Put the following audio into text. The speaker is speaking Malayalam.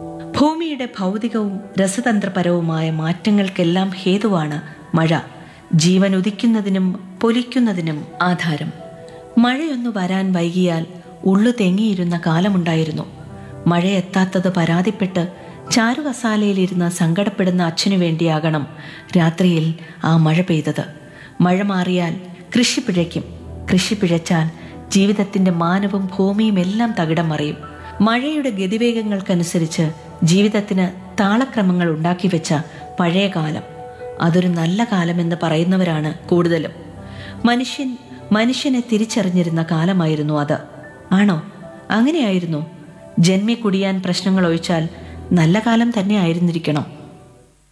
ഭൂമിയുടെ ഭൗതികവും രസതന്ത്രപരവുമായ മാറ്റങ്ങൾക്കെല്ലാം ഹേതുവാണ് മഴ ജീവൻ ഉദിക്കുന്നതിനും പൊലിക്കുന്നതിനും ആധാരം മഴയൊന്നു വരാൻ വൈകിയാൽ ഉള്ളു തെങ്ങിയിരുന്ന കാലമുണ്ടായിരുന്നു മഴയെത്താത്തത് പരാതിപ്പെട്ട് ചാരുകസാലയിലിരുന്ന് സങ്കടപ്പെടുന്ന അച്ഛനു വേണ്ടിയാകണം രാത്രിയിൽ ആ മഴ പെയ്തത് മഴ മാറിയാൽ കൃഷി പിഴയ്ക്കും കൃഷി പിഴച്ചാൽ ജീവിതത്തിന്റെ മാനവും ഭൂമിയും എല്ലാം തകിടം മറിയും മഴയുടെ ഗതിവേഗങ്ങൾക്കനുസരിച്ച് ജീവിതത്തിന് താളക്രമങ്ങൾ ഉണ്ടാക്കി വെച്ച പഴയ കാലം അതൊരു നല്ല കാലമെന്ന് പറയുന്നവരാണ് കൂടുതലും മനുഷ്യൻ മനുഷ്യനെ തിരിച്ചറിഞ്ഞിരുന്ന കാലമായിരുന്നു അത് ആണോ അങ്ങനെയായിരുന്നു ജന്മി കുടിയാൻ പ്രശ്നങ്ങൾ ഒഴിച്ചാൽ നല്ല കാലം തന്നെ ആയിരുന്നിരിക്കണം